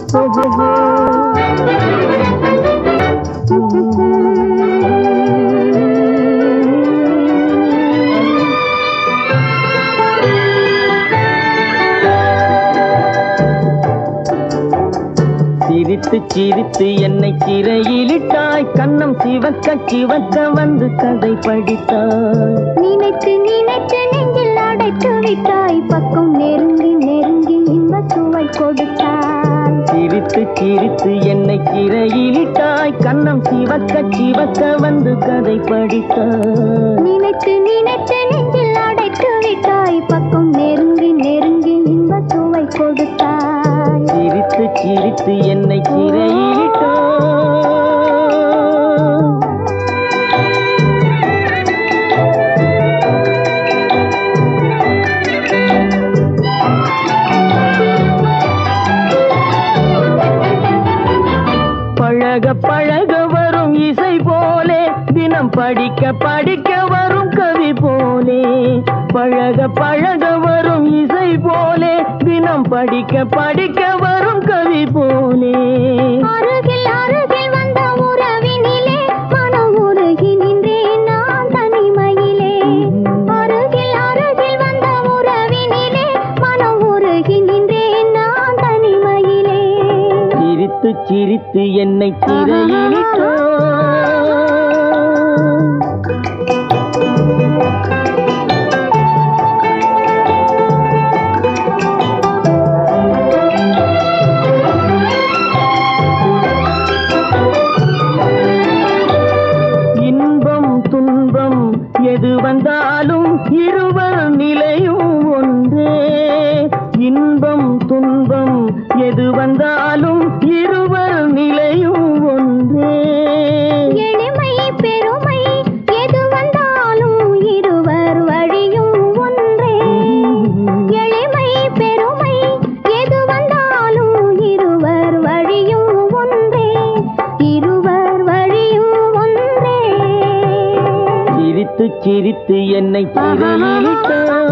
சிரித்து சிரித்து என்னை சிறையிலிட்டாய் கண்ணம் சிவக்க சிவக்க வந்து கதை படித்தாய் நினைத்து நினைத்து நெஞ்சில் அடைத்து விட்டாய் பக்கம் நெருங்கி நெருங்கி இன்ப சுவை கொடுத்தாய் சிரித்து சிரித்து என்னை சிறையிலிட்டாய் கண்ணம் சிவக்க சிவக்க வந்து கதை படித்தாய் நினைத்து நினைத்து நெஞ்சில் அடைத்து விட்டாய் பக்கம் நெருங்கி நெருங்கி இன்ப சுவை கொடுத்தாய் சிரித்து சிரித்து என்னை சிறையிலிட்டாய் பழக பழக வரும் இசை போலே தினம் படிக்க படிக்க வரும் கவி போலே பழக பழக வரும் இசை போலே தினம் படிக்க படிக்க வரும் கவி போலே அருகில் அருகில் வந்த உறவினிலே மனம் உருகி நின்றேன் நான் தனிமையிலே அருகில் அருகில் வந்த உறவினிலே மனம் உருகி நின்றேன் நான் தனிமையிலே சிரித்து சிரித்து என்னை சிறையிலிட்டாய் இன்பம் துன்பம் எது வந்தாலும் இருவர் நிலையும் ஒன்றே இன்பம் துன்பம் எது வந்தாலும் இருவர் நிலையும் ஒன்றே எளிமை பெருமை எது வந்தாலும் இருவர் வழியும் ஒன்றே எளிமை பெருமை எது வந்தாலும் இருவர் வழியும் ஒன்றே இருவர் வழியும் ஒன்றே சிரித்து சிரித்து என்னை சிறையிலிட்டாய்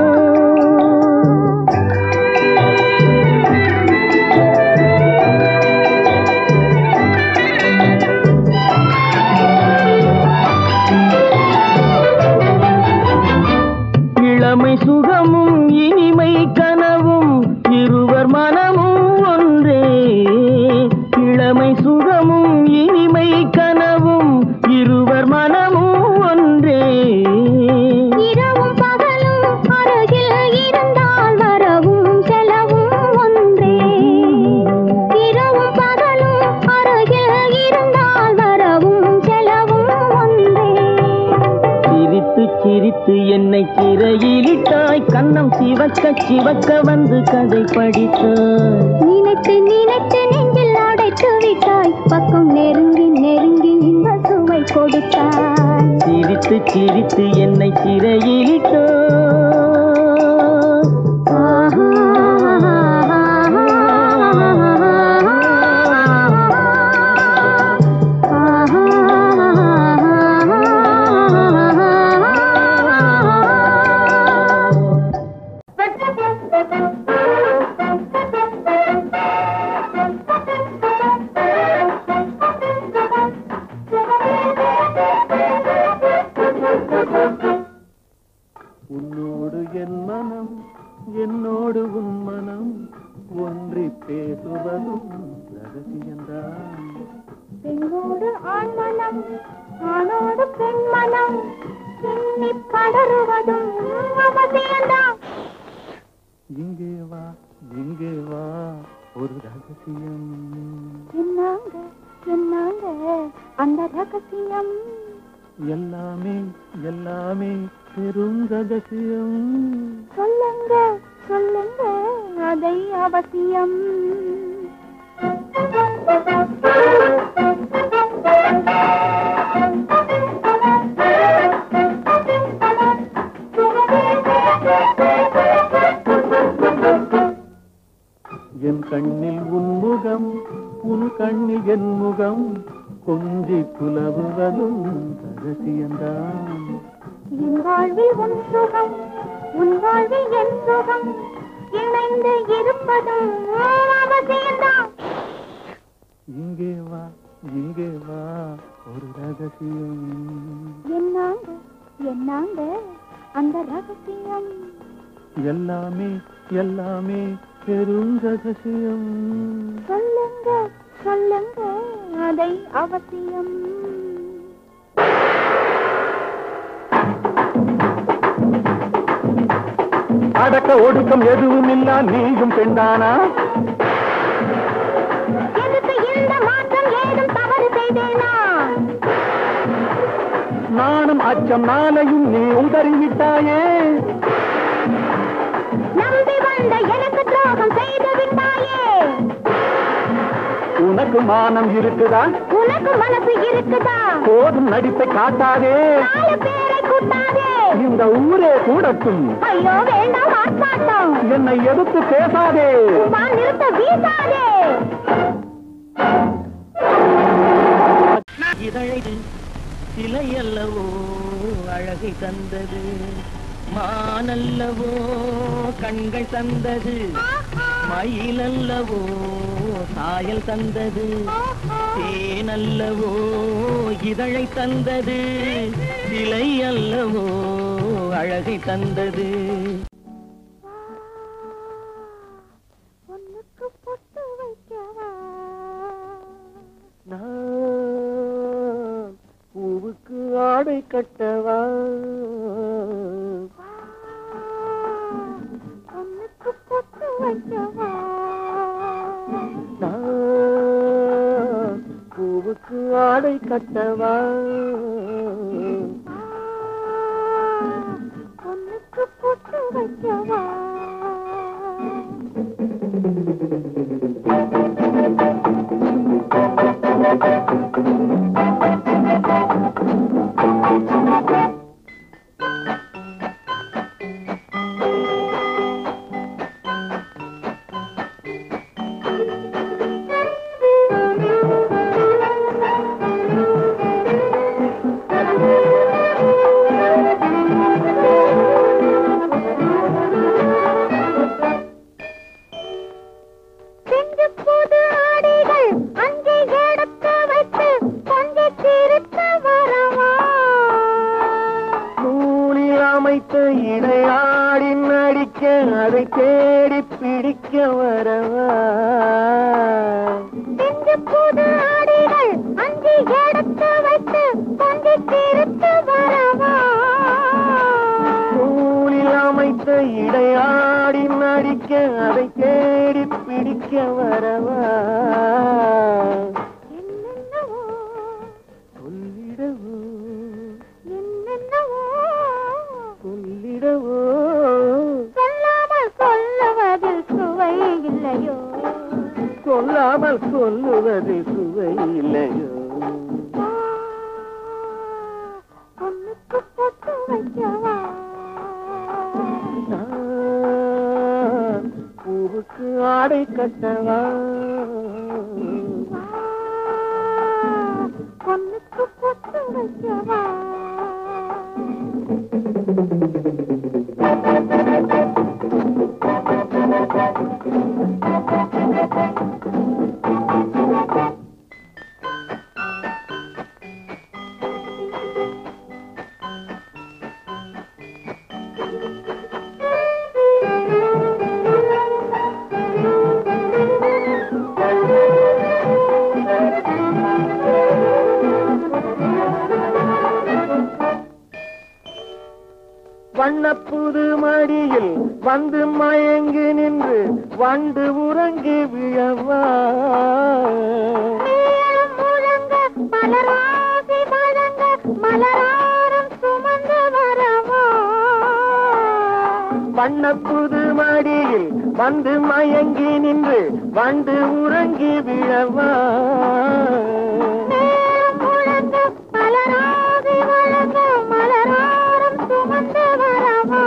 இளமை சுகமும் இனிமை கனவும் இருவர் மனமும் ஒன்றே இளமை சுகமும் இனிமை கனவும் இருவர் மனமும் ஒன்றே இரவும் பகலும் அருகில் இருந்தால் வரவும் செலவும் ஒன்றே இரவும் பகலும் அருகில் இருந்தால் வரவும் செலவும் ஒன்றே சிரித்து சிரித்து என்னை சிறையிலிட்டாய் கண்ணம் சிவக்க சிவக்க வந்து கதை படித்தாய் நினைத்து நினைத்து நெஞ்சில் அடைத்து விட்டாய் பக்கம் நெருங்கி நெருங்கி இன்ப சுவை கொடுத்தாய் சிரித்து சிரித்து என்னை சிறையிலிட்டாய் உன்னோடு என் மனம் என்னோடு உன் மனம் ஒன்றி பேசுவதும் ரகசியந்தான் பெண்ணோடு ஆண் மனம் ஆணோடு பெண் மனம் பின்னி படருவதும் அவசியம்தான் இங்கே வா இங்கே வா ஒரு ரகசியம் என்னாங்க என்னாங்க அந்த ரகசியம் எல்லாமே எல்லாமே பெரும் ரகசியம் சொல்லுங்க சொல்லுங்க அதை அவசியம் என் கண்ணில் உன் முகம் உன் கண்ணில் என் முகம் கொஞ்சி குலவுவதும் ரகசியந்தான் என் வாழ்வில் உன் சுகம் உன் வாழ்வில் என் சுகம் இணைந்து இருப்பதும் அவசியம்தான் இங்கே வா இங்கே வா ஒரு ரகசியம் என்னாங்க என்னாங்க அந்த ரகசியம் எல்லாமே எல்லாமே பெரும் ரகசியம் சொல்லுங்க சொல்லுங்க அதை அவசியம் அடக்க ஒடுக்கம் எதுவும் இல்லா நீயும் பெண்தானா எதுக்கு இந்த மாற்றம் ஏதும் தவறு செய்தேனா நானும் அச்சம் நாளையும் நீ உங்கறிவிட்டாயே நம்பி வந்த எனக்கு துரோகம் செய்து விட்டாயே உனக்கு மானம் இருக்குதா உனக்கு மனசு இருக்குதா போதும் நடிப்பை காட்டாதே நாலு பேரை கூட்டாதே இந்த ஊரே கூடட்டும் ஐயோ வேண்டாம் ஆர்ப்பாட்டம் என்னை எதிர்த்து பேசாதே வா நிறுத்த வீசாதே இதழைது சிலை அல்லவோ அழகை தந்தது மானல்லவோ கண்கள் தந்தது மயிலல்லவோ சாயல் தந்தது தேனல்லவோ இதழை தந்தது சிலை அல்லவோ அழகை தந்தது பொண்ணுக்கு பொட்டு வைக்கவா நான் பூவுக்கு ஆடை கட்டவா பொண்ணுக்கு பொட்டு வைக்கவா நான் பூவுக்கு ஆடை கட்டவா பொண்ணுக்கு பொட்டு வைக்கவா செஞ்சு புது ஆடைகள் அங்கே எடுத்து வைத்து கொஞ்சம் சிரித்து வரவா நூலில் அமைத்த இடையாடி நடிக்க அதை தேடி பிடிக்க வரவா செஞ்சு புது ஆடைகள் அங்கே எடுத்து வைத்து கொஞ்சம் சிரித்து வரவா நூலில் அமைத்த இடையாடி நடிக்க அதை தேடி பிடிக்க வரவா என்னென்னவோ சொல்லிடவோ என்னென்னவோ சொல்லிடவோ சொல்லாமல் சொல்லுவதில் சுவை இல்லையோ சொல்லாமல் சொல்லுவது சுவை இல்லையோ பொண்ணுக்கு பொட்டு வைக்கவா நான் பூவுக்கு ஆடை கட்டவா பொண்ணுக்கு பொட்டு வைக்கவா வண்ணப்புது மடியில் வந்து மயங்கி நின்று வண்டு உறங்கி விழவா மேலும் முழங்க மலராசி வழங்க மலராரம் சுமந்து வரவா வண்ணப்புது மடியில் வந்து மயங்கி நின்று வண்டு உறங்கி விழவா மேலும் முழங்க மலராசி வழங்க மலராரம் சுமந்து வரவா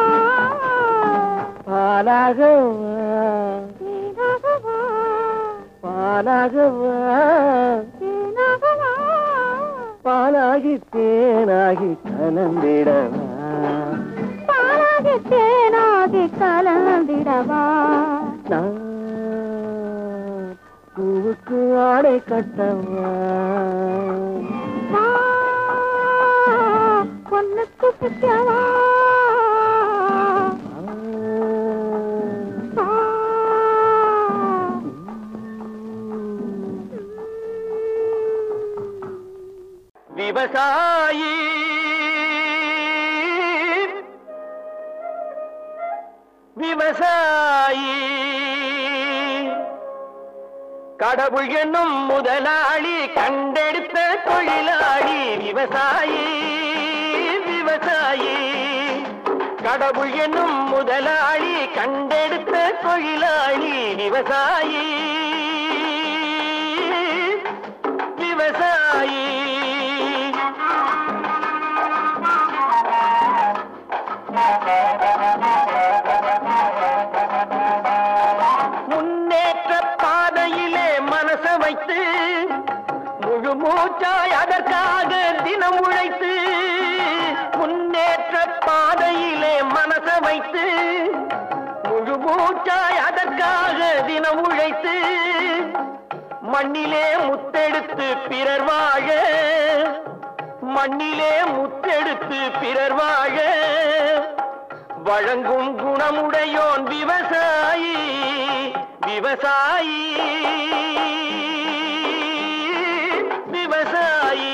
பாலாகவா தேனாகவா பாலாகவா தேனாகவா பாலாகி தேனாகி கலந்திடவா பாலாகி தேனாகி கலந்திடவா நான் பூவுக்கு ஆடை ஆடை கட்டவா வா, பொண்ணுக்கு பிடிக்கவா வா. விவசாயி விவசாயி கடவுள் என்னும் முதலாளி கண்டெடுத்த தொழிலாளி விவசாயி விவசாயி கடவுள் என்னும் முதலாளி கண்டெடுத்த தொழிலாளி விவசாயி விவசாயி முன்னேற்ற பாதையிலே மனச வைத்து முழு மூச்சாய் அதற்காக தினம் உழைத்து முன்னேற்ற பாதையிலே மனச வைத்து முழு மூச்சாய் அதற்காக தினம் உழைத்து மண்ணிலே முத்தெடுத்து பிறர் வாழ மண்ணிலே முத்தெடுத்து பிறர் வாழ வழங்கும் குணமுடையோன் விவசாயி விவசாயி விவசாயி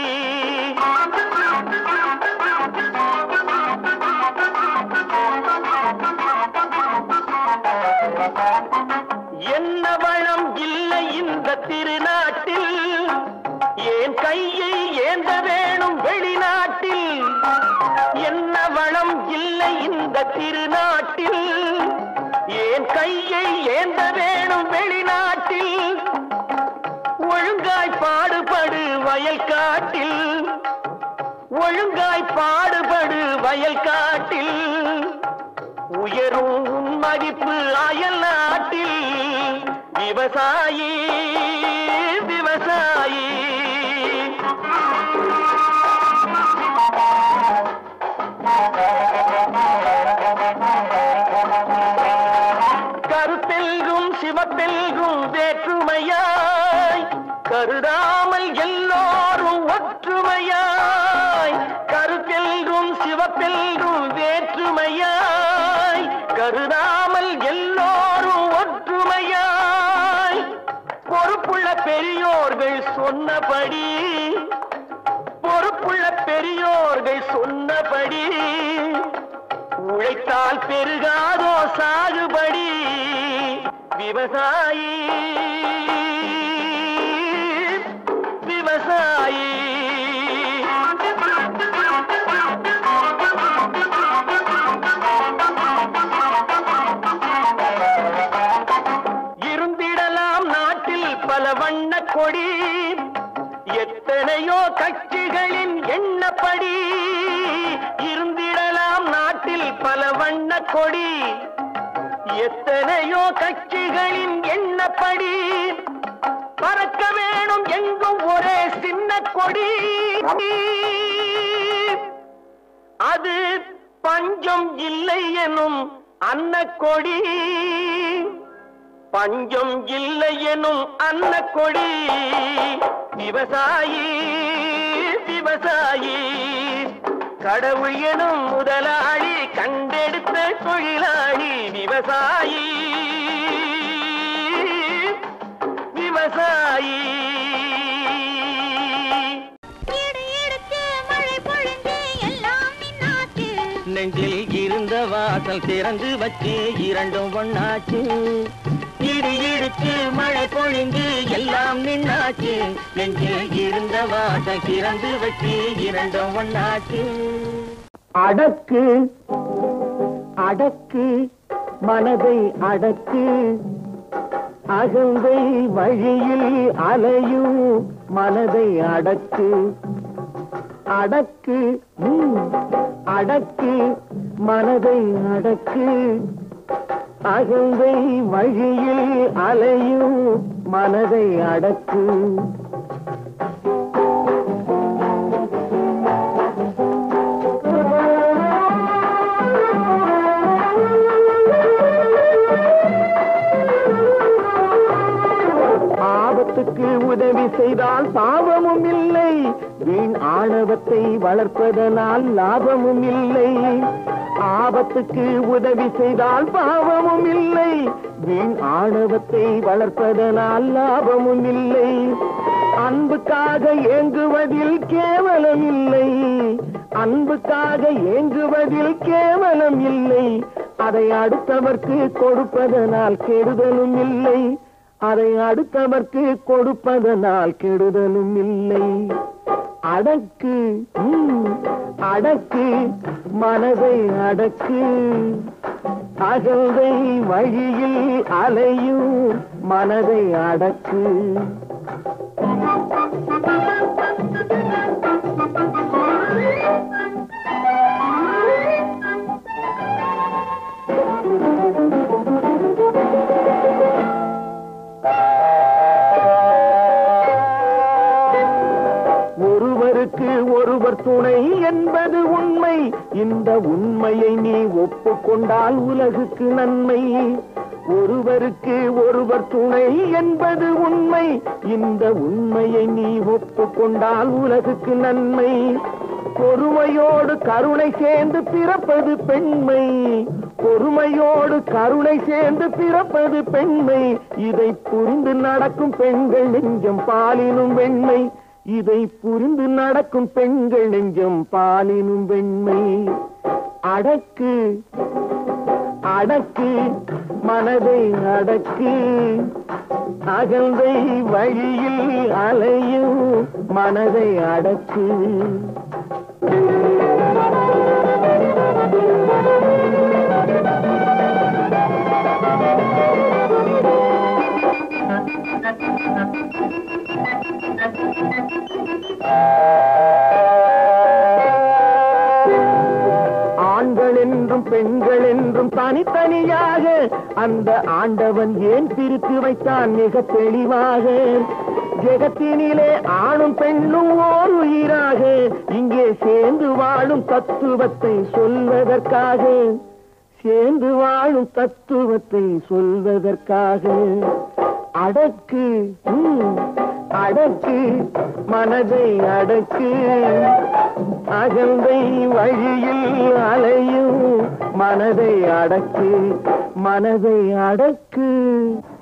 என்ன வளம் இல்லை இந்த திருநாட்டில் ஏன் கையை ஏந்த வேணும் வெளிநாட்டில் என்ன வளம் இல்லை இந்த திருநாட்டில் ஏன் கையை ஏந்த வேணும் வெளிநாட்டில் ஒழுங்காய் பாடுபடு வயல் காட்டில் ஒழுங்காய் பாடுபடு வயல் காட்டில் உயரும் உன் மதிப்பு அயல் நாட்டில் விவசாயி விவசாயி கருத்தெல்கும் சிவப்பெல்கும் வேற்றுமையாய் கருதாமல் எல்லோரும் ஒற்றுமையாய் கருத்தெல்கும் சிவப்பெல்கும் வேற்றுமையாய் கருதாமல் எல்லோரும் ஒற்றுமையாய் பொறுப்புள்ள பெரியோர்கள் சொன்னபடி பொறுப்புள்ள பெரியோர்கள் சொன்னபடி உழைத்தால் பெருகாதோ சாகுபடி விவசாயி விவசாயி இருந்திடலாம் நாட்டில் பல வண்ண கொடி எத்தனையோ கட்சிகளின் எண்ணப்படி இருந்திடலாம் நாட்டில் பல வண்ண கொடி எத்தனையோ கட்சிகளின் எண்ணப்படி பறக்க வேணும் எங்கும் ஒரே சின்ன கொடி அது பஞ்சம் இல்லை எனும் அன்னக்கொடி பஞ்சம் இல்லை எனும் அன்னக்கொடி விவசாயி விவசாயி கடவுள் எனும் முதலாளி கண்டெடுத்த தொழிலாளி விவசாயி விவசாயி இடி இடிச்சு மழை பொழிஞ்சு எல்லாம் நின்னாச்சு நெஞ்சில் இருந்த வாசல் திறந்து வச்சு இரண்டும் ஒண்ணாச்சு இடி இடிச்சு மழை பொழிந்து எல்லாம் நின்னாச்சு நெஞ்சில் இருந்த வாசல் திறந்து வச்சு இரண்டும் ஒண்ணாச்சு அடக்கு அடக்கு மனதை அடக்கு அகந்தை வழியில் அலையும் மனதை அடக்கு அடக்கு ம், அடக்கு மனதை அடக்கு அகந்தை வழியில் அலையும் மனதை அடக்கு ஆபத்துக்கு உதவி செய்தால் பாவமும் இல்லை வீண் ஆணவத்தை வளர்ப்பதனால் லாபமும் இல்லை ஆபத்துக்கு உதவி செய்தால் பாவமும் இல்லை வீண் ஆணவத்தை வளர்ப்பதனால் லாபமும் இல்லை அன்புக்காக ஏங்குவதில் கேவலம் இல்லை அன்புக்காக ஏங்குவதில் கேவலம் இல்லை அதை அடுத்தவர்க்கு கொடுப்பதனால் கெடுதலும் இல்லை அதை அடுத்தவர்க்கு கொடுப்பதனால் கெடுதலும் இல்லை அடக்கு ம், அடக்கு மனதை அடக்கு அகந்தை வழியில் அலையும் மனதை அடக்கு ஒருவருக்கு ஒருவர் துணை என்பது உண்மை இந்த உண்மையை நீ ஒப்புக்கொண்டால் உலகுக்கு நன்மை ஒருவருக்கு ஒருவர் துணை என்பது உண்மை இந்த உண்மையை நீ ஒப்புக்கொண்டால் உலகுக்கு நன்மை பொறுமையோடு கருணை சேர்ந்து பிறப்பது பெண்மை பொறுமையோடு கருணை சேர்ந்து பிறப்பது பெண்மை இதை புரிந்து நடக்கும் பெண்கள் நெஞ்சம் பாலினும் வெண்மை இதை புரிந்து நடக்கும் பெண்கள் நெஞ்சம் பாலினும் வெண்மை அடக்கு அடக்கு மனதை அடக்கு அகந்தை வழியில் அலையும் மனதை அடக்கு ஆண்கள் என்றும் பெண்கள் என்றும் தனித்தனியாக அந்த ஆண்டவன் ஏன் பிரித்து வைத்தான் மிக தெளிவாக ஜெகத்தினிலே ஆணும் பெண்ணும் ஓர் உயிராக இங்கே சேர்ந்து வாழும் தத்துவத்தை சொல்வதற்காக சேர்ந்து வாழும் தத்துவத்தை சொல்வதற்காக அடக்கு ம், அடக்கு மனதை அடக்கு அகந்தை வழியில் அலையும் மனதை அடக்கு மனதை அடக்கு